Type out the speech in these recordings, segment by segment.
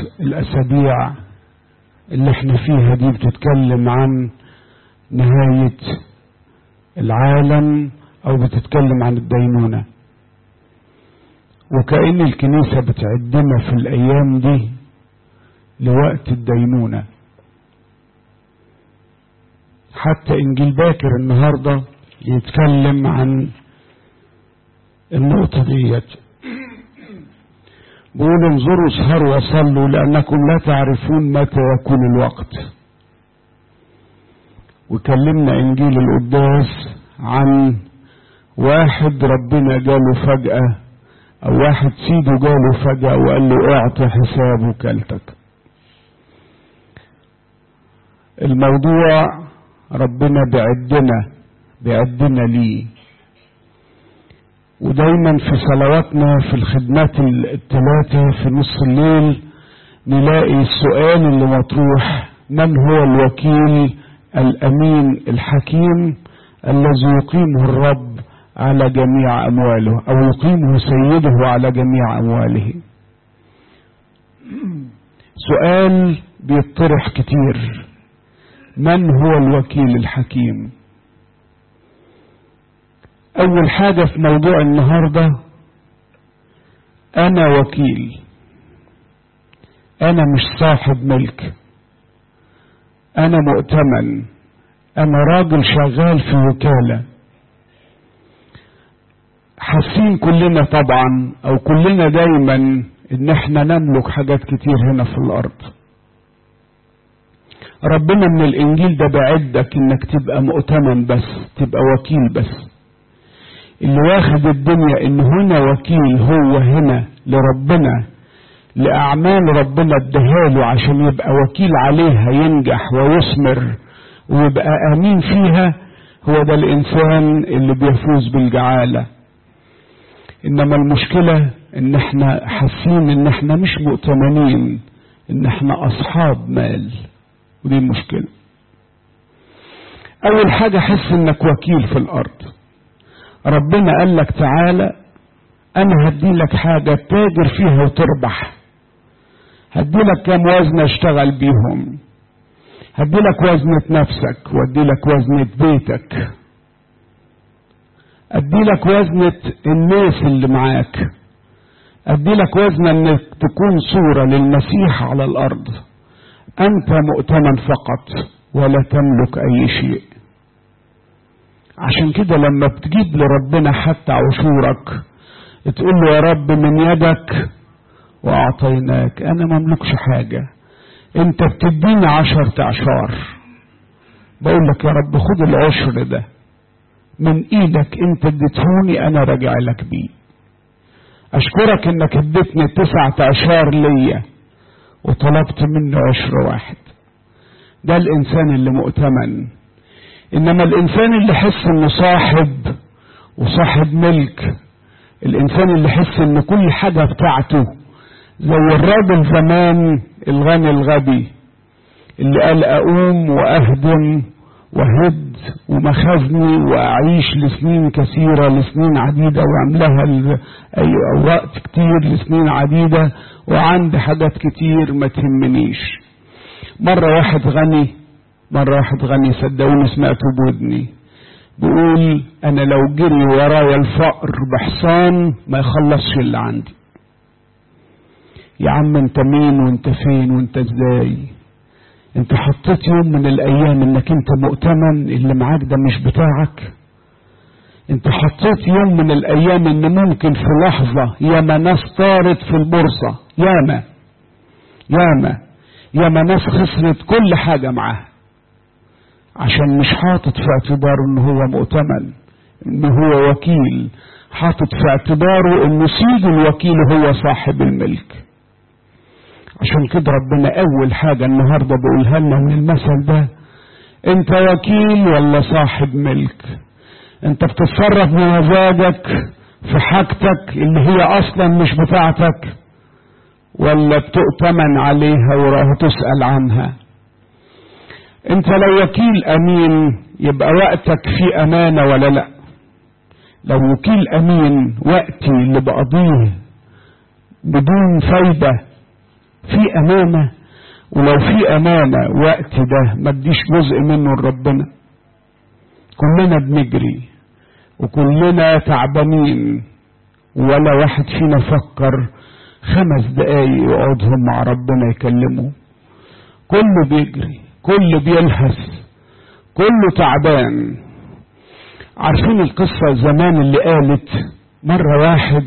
الأسابيع اللي احنا فيها دي بتتكلم عن نهاية العالم أو بتتكلم عن الدينونة وكأن الكنيسة بتعدنا في الأيام دي لوقت الدينونة حتى إنجيل باكر النهاردة يتكلم عن النقطة ديت بيقول انظروا اسهروا وصلوا لأنكم لا تعرفون متى يكون الوقت وكلمنا إنجيل القداس عن واحد ربنا جاله فجأة أو واحد سيده جاله فجأة وقال له اعطي حساب وكالتك الموضوع ربنا بيعدنا بيعدنا ليه ودايما في صلواتنا في الخدمات الثلاثة في نص الليل نلاقي السؤال اللي مطروح من هو الوكيل الأمين الحكيم الذي يقيمه الرب على جميع أمواله أو يقيمه سيده على جميع أمواله سؤال بيطرح كتير من هو الوكيل الحكيم أول حاجة في موضوع النهاردة أنا وكيل أنا مش صاحب ملك أنا مؤتمن أنا راجل شغال في وكالة حاسين كلنا طبعا أو كلنا دايما إن إحنا نملك حاجات كتير هنا في الأرض ربنا من الإنجيل ده بعدك إنك تبقى مؤتمن بس تبقى وكيل بس اللي واخد الدنيا ان هنا وكيل هو هنا لربنا لأعمال ربنا ادهاله عشان يبقى وكيل عليها ينجح ويثمر ويبقى أمين فيها هو ده الإنسان اللي بيفوز بالجعالة إنما المشكلة إن إحنا حاسين إن إحنا مش مؤتمنين إن إحنا أصحاب مال ودي المشكلة أول حاجة حس إنك وكيل في الأرض ربنا قال لك تعالى انا هدي لك حاجة تاجر فيها وتربح هدي لك كام وزنة اشتغل بيهم هدي لك وزنة نفسك وادي لك وزنة بيتك ادي لك وزنة الناس اللي معاك ادي لك وزنة انك تكون صورة للمسيح على الارض انت مؤتمن فقط ولا تملك اي شيء عشان كده لما بتجيب لربنا حتى عشورك تقول له يا رب من يدك واعطيناك انا مملكش حاجة انت بتديني عشرة اعشار بقول لك يا رب خد العشر ده من ايدك انت اديتهوني انا راجع لك بيه اشكرك انك اديتني تسعة اعشار ليا وطلبت منه عشر واحد ده الانسان اللي مؤتمن انما الانسان اللي حس انه صاحب وصاحب ملك الانسان اللي حس ان كل حاجة بتاعته زي الراجل زمان الغني الغبي اللي قال اقوم واهدم وهد ومخزني واعيش لسنين كثيرة لسنين عديدة واعملها اي وقت كتير لسنين عديدة وعندي حاجات كتير ما تهمنيش مرة واحد غني مرة واحد غني صدقوني سمعته بودني بيقول انا لو جري ورايا الفقر بحصان ما يخلصش اللي عندي يا عم انت مين وانت فين وانت ازاي انت حطيت يوم من الايام انك انت مؤتمن اللي معاك ده مش بتاعك انت حطيت يوم من الايام ان ممكن في لحظة ياما ناس طارت في البورصة ياما ياما ياما ناس خسرت كل حاجة معاها عشان مش حاطط في اعتباره ان هو مؤتمن ان هو وكيل حاطط في اعتباره ان سيد الوكيل هو صاحب الملك عشان كده ربنا اول حاجة النهاردة بقولها لنا من المثل ده انت وكيل ولا صاحب ملك انت بتتصرف بمزاجك في حاجتك اللي هي اصلا مش بتاعتك ولا بتؤتمن عليها وتسأل عنها انت لو وكيل امين يبقى وقتك في امانة ولا لا لو وكيل امين وقتي اللي بقضيه بدون فايدة في أمانة ولو في أمانة وقت ده ما اديش جزء منه لربنا كلنا بنجري وكلنا تعبانين ولا واحد فينا فكر خمس دقايق يقعدهم مع ربنا يكلمه كله بيجري كله بيلهث كله تعبان عارفين القصة زمان اللي قالت مرة واحد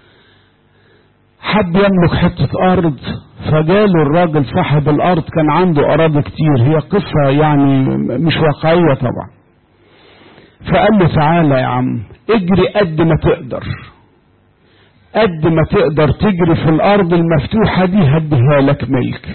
حب يملك حتة أرض فجاله الراجل صاحب الأرض كان عنده أراضي كتير هي قصة يعني مش واقعية طبعا فقال له تعالى يا عم اجري قد ما تقدر قد ما تقدر تجري في الأرض المفتوحة دي هديها لك ملك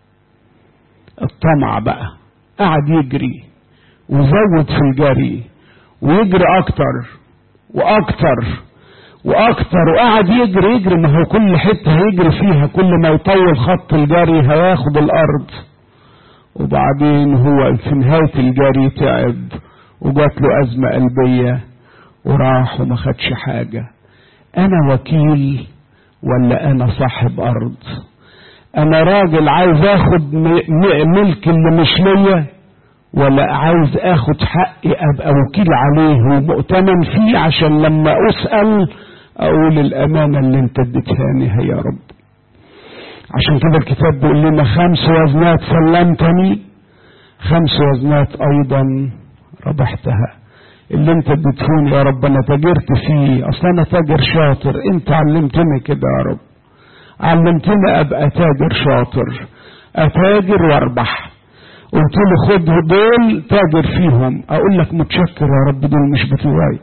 الطمع بقى قعد يجري وزود في الجري ويجري أكتر وأكتر واكتر وقعد يجري يجري ما هو كل حته هيجري فيها كل ما يطول خط الجري هياخد الارض وبعدين هو في نهايه الجري تعب وجات له ازمه قلبيه وراح وما خدش حاجه انا وكيل ولا انا صاحب ارض انا راجل عايز اخد ملك اللي مش ليا ولا عايز اخد حقي ابقى وكيل عليه ومؤتمن فيه عشان لما اسال اقول الامانه اللي انت اديتهاني هي يا رب عشان كده الكتاب بيقول لنا خمس وزنات سلمتني خمس وزنات ايضا ربحتها اللي انت اديتهوني يا رب انا تاجرت فيه اصل انا تاجر شاطر انت علمتني كده يا رب علمتني ابقى تاجر شاطر اتاجر واربح قلت له خد دول تاجر فيهم اقول لك متشكر يا رب دول مش بتوعي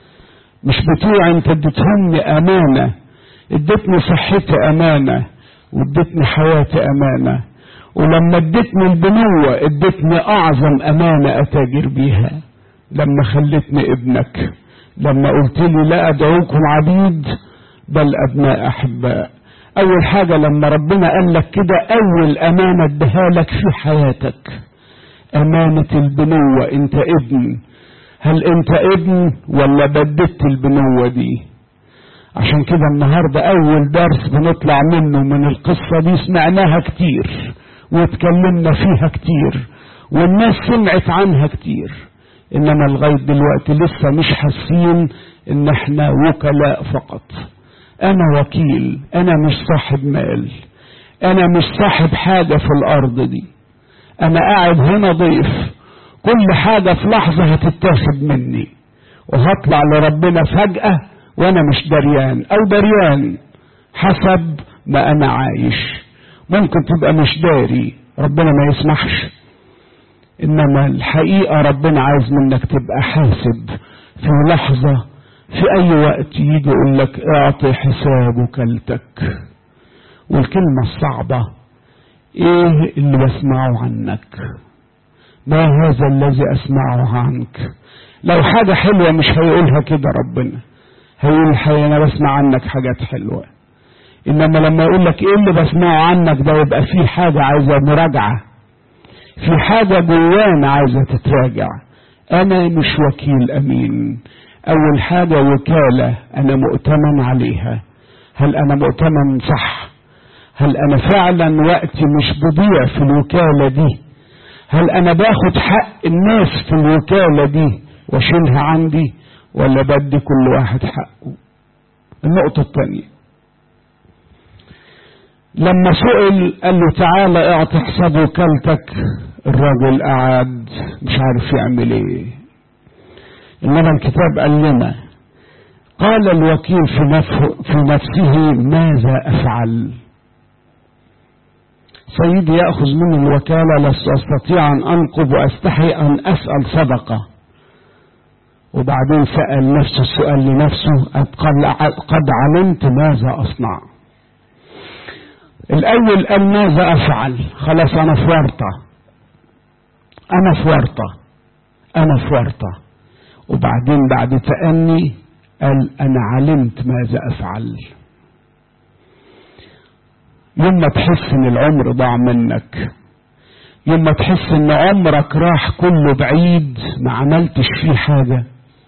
مش بتوعي انت اديتهمني امانه اديتني صحتي امانه واديتني حياتي امانه ولما اديتني البنوه اديتني اعظم امانه اتاجر بيها لما خلتني ابنك لما قلت لي لا ادعوكم عبيد بل ابناء احباء اول حاجه لما ربنا قال لك كده اول امانه اديها لك في حياتك امانه البنوه انت ابن هل انت ابن ولا بددت البنوه دي عشان كده النهارده اول درس بنطلع منه من القصه دي سمعناها كتير واتكلمنا فيها كتير والناس سمعت عنها كتير انما لغايه دلوقتي لسه مش حاسين ان احنا وكلاء فقط انا وكيل انا مش صاحب مال انا مش صاحب حاجه في الارض دي انا قاعد هنا ضيف كل حاجه في لحظه هتتاخد مني وهطلع لربنا فجاه وانا مش دريان او دريان حسب ما انا عايش ممكن تبقى مش داري ربنا ما يسمحش انما الحقيقه ربنا عايز منك تبقى حاسب في لحظه في اي وقت يجي يقول لك اعطي حساب وكلتك والكلمة الصعبة ايه اللي بسمعه عنك ما هذا الذي اسمعه عنك لو حاجة حلوة مش هيقولها كده ربنا هيقول الحقيقة انا بسمع عنك حاجات حلوة انما لما يقول لك ايه اللي بسمعه عنك ده يبقى في حاجة عايزة مراجعة في حاجة جوانا عايزة تتراجع انا مش وكيل امين اول حاجة وكالة انا مؤتمن عليها هل انا مؤتمن صح هل انا فعلا وقتي مش بضيع في الوكالة دي هل انا باخد حق الناس في الوكالة دي واشيلها عندي ولا بدي كل واحد حقه النقطة الثانية لما سئل قال له تعالى اعطي حساب وكالتك الراجل قعد مش عارف يعمل ايه انما الكتاب قال لنا قال الوكيل في نفسه, في نفسه ماذا افعل سيدي ياخذ مني الوكاله لست استطيع ان انقب واستحي ان اسال صدقه وبعدين سال نفسه السؤال لنفسه قد علمت ماذا اصنع الاول قال ماذا افعل خلاص انا في ورطه انا في ورطه انا في ورطه وبعدين بعد تأني قال أنا علمت ماذا أفعل يوم ما تحس إن العمر ضاع منك يوم ما تحس إن عمرك راح كله بعيد ما عملتش فيه حاجة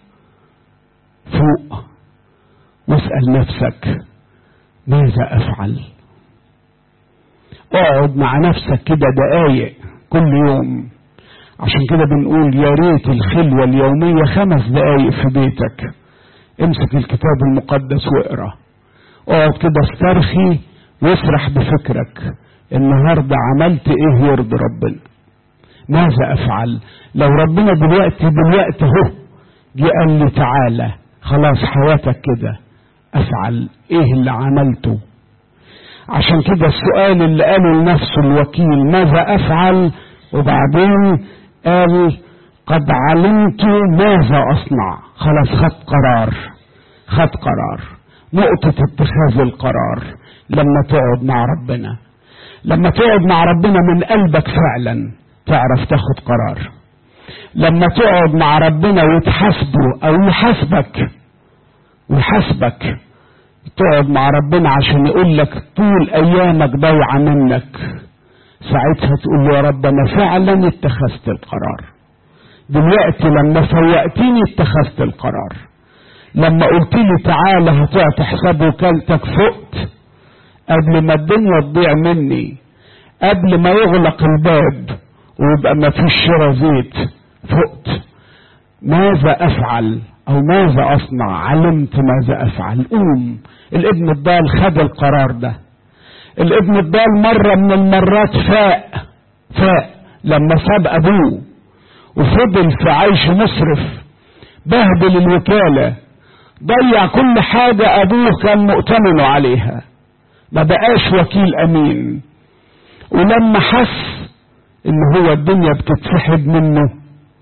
فوق واسأل نفسك ماذا أفعل اقعد مع نفسك كده دقايق كل يوم عشان كده بنقول يا ريت الخلوة اليومية خمس دقايق في بيتك امسك الكتاب المقدس واقرا اقعد كده استرخي واسرح بفكرك النهارده عملت ايه يرضي ربنا ماذا افعل لو ربنا دلوقتي دلوقتي اهو جه قال لي تعالى خلاص حياتك كده افعل ايه اللي عملته عشان كده السؤال اللي قاله لنفسه الوكيل ماذا افعل وبعدين قال قد علمت ماذا اصنع خلاص خد قرار خد قرار نقطة اتخاذ القرار لما تقعد مع ربنا لما تقعد مع ربنا من قلبك فعلا تعرف تاخد قرار لما تقعد مع ربنا وتحاسبه او يحاسبك ويحاسبك تقعد مع ربنا عشان يقول لك طول ايامك ضايعه منك ساعتها تقول له يا رب انا فعلا اتخذت القرار دلوقتي لما فوقتني اتخذت القرار لما قلت لي تعالى هتعطي حساب وكالتك فقت قبل ما الدنيا تضيع مني قبل ما يغلق الباب ويبقى ما فيش شرى زيت فقت ماذا افعل او ماذا اصنع علمت ماذا افعل قوم الابن الضال خد القرار ده الابن الضال مرة من المرات فاق فاق لما ساب ابوه وفضل في عيش مسرف بهدل الوكالة ضيع كل حاجة ابوه كان مؤتمن عليها ما بقاش وكيل امين ولما حس ان هو الدنيا بتتسحب منه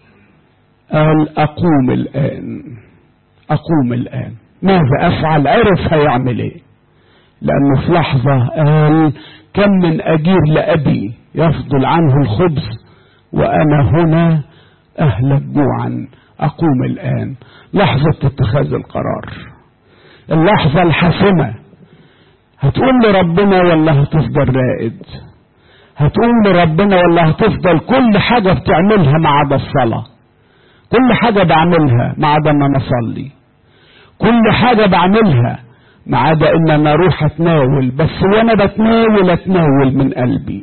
قال اقوم الان اقوم الان ماذا افعل عرف هيعمل ايه لانه في لحظة قال كم من اجير لابي يفضل عنه الخبز وانا هنا اهلك جوعا اقوم الان لحظة اتخاذ القرار اللحظة الحاسمة هتقول لربنا ولا هتفضل رائد هتقول لربنا ولا هتفضل كل حاجة بتعملها ما عدا الصلاة كل حاجة بعملها ما عدا ان انا اصلي كل حاجة بعملها ما عدا ان انا اروح اتناول بس وانا بتناول اتناول من قلبي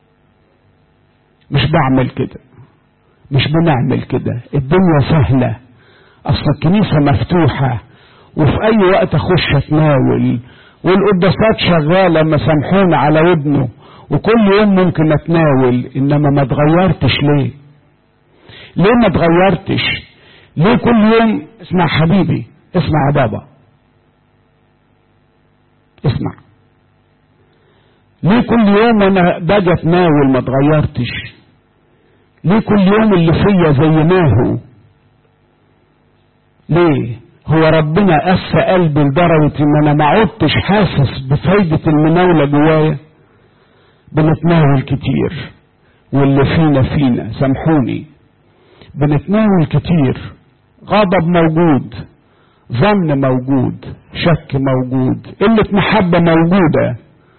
مش بعمل كده مش بنعمل كده الدنيا سهلة اصل الكنيسة مفتوحة وفي اي وقت اخش اتناول والقداسات شغالة مسامحون على ودنه وكل يوم ممكن اتناول انما ما اتغيرتش ليه ليه ما اتغيرتش ليه كل يوم اسمع حبيبي اسمع يا بابا اسمع ليه كل يوم وانا باجي اتناول ما اتغيرتش ليه كل يوم اللي فيا زي ما هو ليه هو ربنا قسى قلبي لدرجة ان انا ما عدتش حاسس بفايدة المناولة جوايا بنتناول كتير واللي فينا فينا سامحوني بنتناول كتير غضب موجود ظن موجود شك موجود قلة محبة موجودة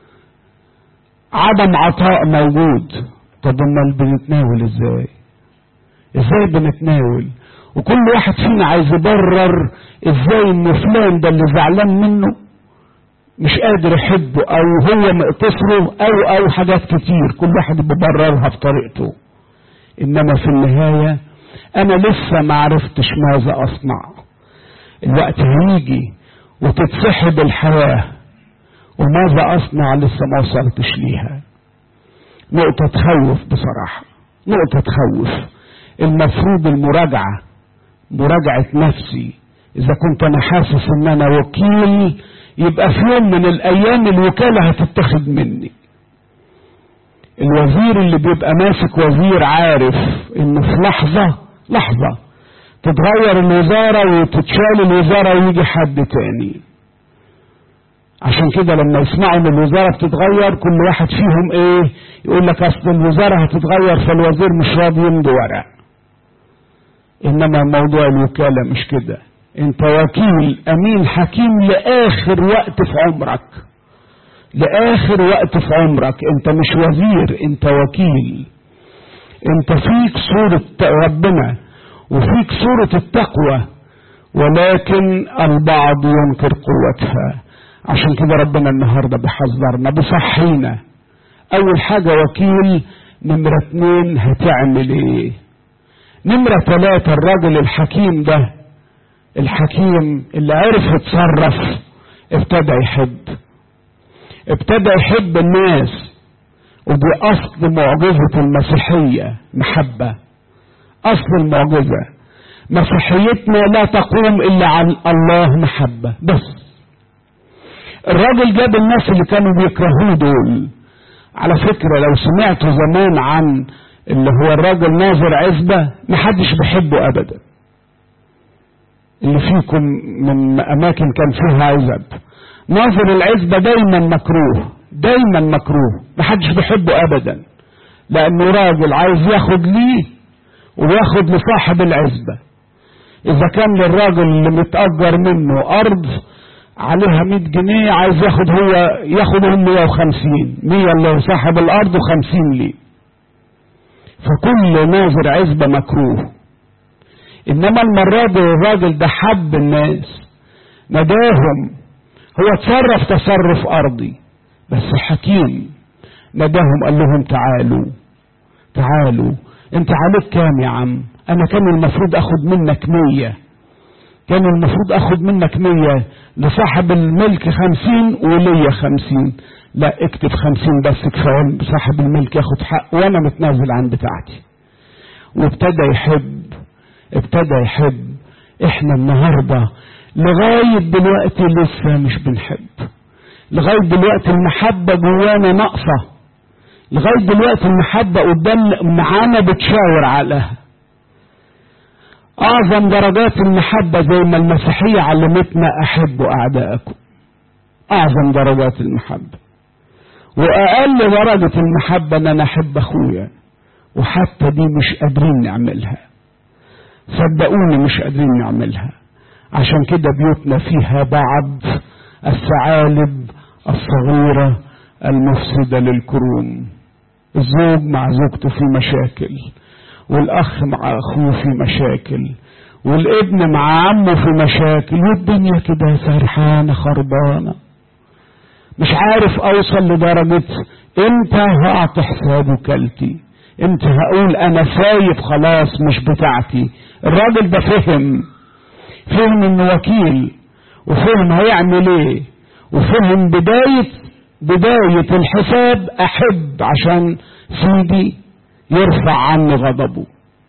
عدم عطاء موجود طب امال بنتناول ازاي ازاي بنتناول وكل واحد فينا عايز يبرر ازاي ان فلان ده اللي زعلان منه مش قادر يحبه او هو مقتصره او او حاجات كتير كل واحد بيبررها بطريقته انما في النهاية انا لسه ما عرفتش ماذا اصنع الوقت هيجي وتتسحب الحياة وماذا اصنع لسه ما وصلتش ليها نقطة تخوف بصراحة نقطة تخوف المفروض المراجعة مراجعة نفسي اذا كنت انا حاسس ان انا وكيل يبقى في يوم من الايام الوكالة هتتخذ مني الوزير اللي بيبقى ماسك وزير عارف انه في لحظة لحظة تتغير الوزارة وتتشال الوزارة ويجي حد تاني عشان كده لما يسمعوا ان الوزارة بتتغير كل واحد فيهم ايه يقول لك اصل الوزارة هتتغير فالوزير مش راضي يمضي ورق انما موضوع الوكالة مش كده انت وكيل امين حكيم لاخر وقت في عمرك لاخر وقت في عمرك انت مش وزير انت وكيل انت فيك صورة ربنا وفيك صورة التقوى ولكن البعض ينكر قوتها عشان كده ربنا النهاردة بيحذرنا بيصحينا اول حاجة وكيل نمرة اتنين هتعمل ايه نمرة ثلاثة الراجل الحكيم ده الحكيم اللي عرف يتصرف ابتدى يحب ابتدى يحب الناس ودي اصل معجزة المسيحية محبة اصل المعجزة مسيحيتنا لا تقوم الا عن الله محبة بس الراجل جاب الناس اللي كانوا بيكرهوه دول على فكرة لو سمعتوا زمان عن اللي هو الراجل ناظر عزبة محدش بيحبه ابدا اللي فيكم من اماكن كان فيها عزب ناظر العزبة دايما مكروه دايما مكروه محدش بيحبه ابدا لانه راجل عايز ياخد ليه وياخد لصاحب العزبة اذا كان للراجل اللي متأجر منه ارض عليها 100 جنيه عايز ياخد هو ياخدهم 150 100 اللي صاحب الارض و50 ليه فكل ناظر عزبة مكروه انما المرة دي الراجل ده حب الناس نداهم هو اتصرف تصرف ارضي بس حكيم نداهم قال لهم تعالوا تعالوا انت عليك كام يا عم انا كان المفروض اخد منك مية كان المفروض اخد منك مية لصاحب الملك خمسين وليا خمسين لا اكتب خمسين بس كفاية صاحب الملك ياخد حق وانا متنازل عن بتاعتي وابتدى يحب ابتدى يحب احنا النهاردة لغاية دلوقتي لسه مش بنحب لغاية دلوقتي المحبة جوانا ناقصة لغاية دلوقتي المحبة قدام معانا بتشاور عليها أعظم درجات المحبة زي ما المسيحية علمتنا أحبوا أعداءكم أعظم درجات المحبة وأقل درجة المحبة أن أنا أحب أخويا وحتى دي مش قادرين نعملها صدقوني مش قادرين نعملها عشان كده بيوتنا فيها بعض الثعالب الصغيرة المفسدة للكروم الزوج مع زوجته في مشاكل والأخ مع أخوه في مشاكل والابن مع عمه في مشاكل والدنيا كده سرحانة خربانة مش عارف أوصل لدرجة امتى هعطي حساب وكالتي امتى هقول أنا سايب خلاص مش بتاعتي الراجل ده فهم فهم انه وكيل وفهم هيعمل ايه وفهم بداية بداية الحساب احب عشان سيدي يرفع عني غضبه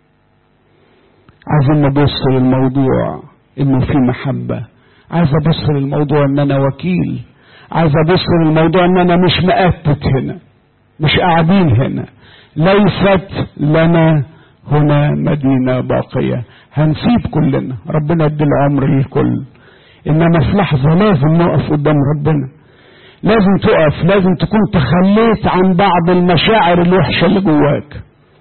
عايزين نبص للموضوع انه في محبة عايز ابص للموضوع ان انا وكيل عايز ابص للموضوع ان انا مش مقتت هنا مش قاعدين هنا ليست لنا هنا مدينة باقية هنسيب كلنا ربنا يدي العمر للكل انما في لحظة لازم نقف قدام ربنا لازم تقف لازم تكون تخليت عن بعض المشاعر الوحشة اللي جواك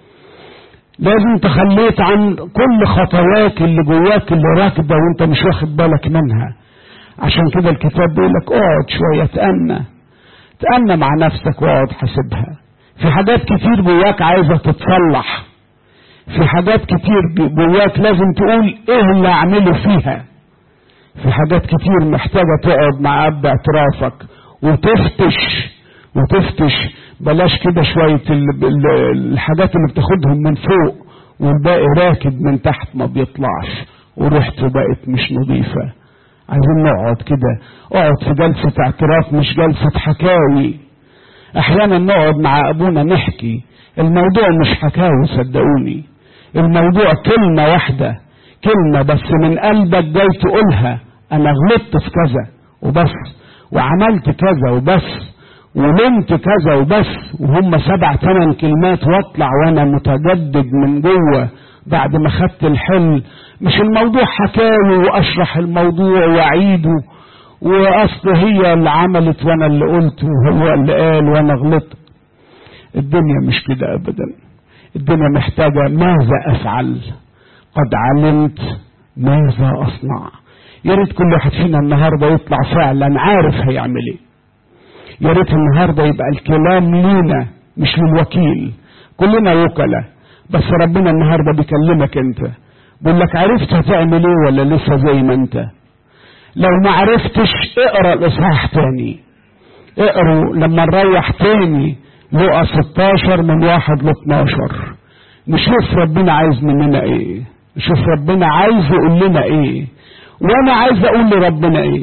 لازم تخليت عن كل خطواك اللي جواك اللي راكدة وانت مش واخد بالك منها عشان كده الكتاب بيقول لك اقعد شوية تأنى تأنى مع نفسك واقعد حاسبها في حاجات كتير جواك عايزة تتصلح في حاجات كتير جواك لازم تقول ايه اللي اعمله فيها في حاجات كتير محتاجة تقعد مع اب اعترافك وتفتش وتفتش بلاش كده شوية الحاجات اللي بتاخدهم من فوق والباقي راكد من تحت ما بيطلعش وريحته بقت مش نظيفة عايزين نقعد كده اقعد في جلسة اعتراف مش جلسة حكاوي احيانا نقعد مع ابونا نحكي الموضوع مش حكاوي صدقوني الموضوع كلمة واحدة كلمة بس من قلبك جاي تقولها انا غلطت في كذا وبس وعملت كذا وبس ولمت كذا وبس وهم سبع ثمان كلمات واطلع وانا متجدد من جوه بعد ما خدت الحل مش الموضوع حكاوي واشرح الموضوع واعيده واصل هي اللي عملت وانا اللي قلت وهو اللي قال وانا غلطت الدنيا مش كده ابدا الدنيا محتاجه ماذا افعل قد علمت ماذا اصنع يا ريت كل واحد فينا النهارده يطلع فعلا عارف هيعمل ايه يا ريت النهارده يبقى الكلام لينا مش للوكيل كلنا وكلاء بس ربنا النهارده بيكلمك انت بيقول لك عرفت هتعمل ايه ولا لسه زي ما انت لو ما عرفتش اقرا الاصحاح تاني اقروا لما نروح تاني لقى 16 من واحد ل 12 نشوف ربنا عايز مننا ايه نشوف ربنا عايز يقول لنا ايه وانا عايز اقول لربنا ايه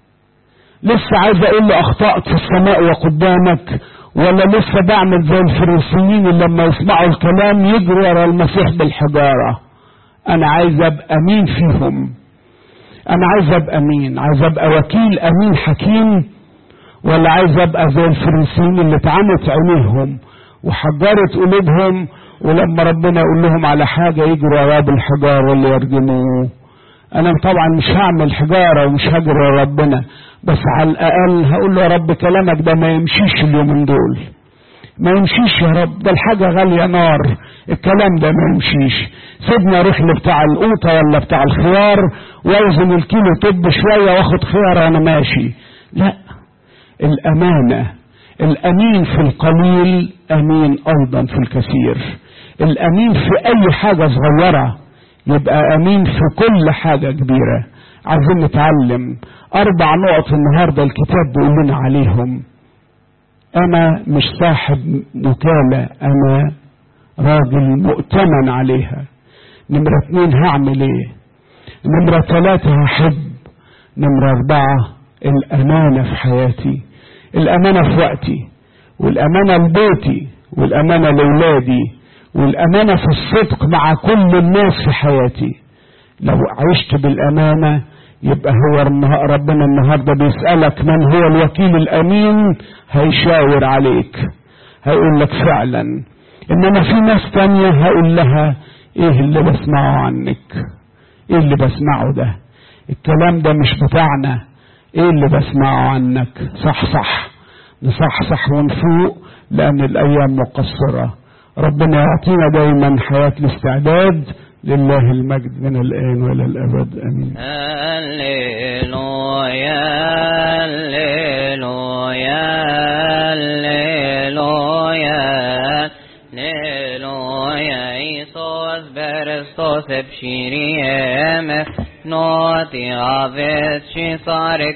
لسه عايز اقول له اخطأت في السماء وقدامك ولا لسه بعمل زي الفريسيين اللي لما يسمعوا الكلام يجروا ورا المسيح بالحجارة انا عايز ابقى مين فيهم انا عايز ابقى مين عايز ابقى وكيل امين حكيم ولا عايز ابقى زي الفريسيين اللي اتعمت عينيهم وحجرت قلوبهم ولما ربنا يقول لهم على حاجة يجروا وراه بالحجارة اللي يرجموه انا طبعا مش هعمل حجارة ومش هجري ورا ربنا بس على الاقل هقول له يا رب كلامك ده ما يمشيش اليومين دول ما يمشيش يا رب ده الحاجة غالية نار الكلام ده ما يمشيش سيبنا اروح لبتاع القوطة ولا بتاع الخيار واوزن الكيلو طب شوية واخد خيار انا ماشي لا الامانة الامين في القليل امين ايضا في الكثير الامين في اي حاجة صغيرة يبقى امين في كل حاجة كبيرة عايزين نتعلم اربع نقط النهاردة الكتاب بيقول لنا عليهم انا مش صاحب وكالة انا راجل مؤتمن عليها نمرة اتنين هعمل ايه نمرة ثلاثة هحب نمرة اربعة الامانة في حياتي الامانة في وقتي والامانة لبيتي والامانة لاولادي والامانة في الصدق مع كل الناس في حياتي لو عشت بالامانة يبقى هو ربنا النهاردة بيسألك من هو الوكيل الامين هيشاور عليك هيقول لك فعلا انما في ناس تانية هقول لها ايه اللي بسمعه عنك ايه اللي بسمعه ده الكلام ده مش بتاعنا ايه اللي بسمعه عنك صح صح نصحصح ونفوق لان الايام مقصرة ربنا يعطينا دايما حياة الاستعداد لله المجد من الآن وإلى الأبد أمين هللويا هللويا هللويا هللويا Iisus Berestos ebşiriyeme Noti avet și sare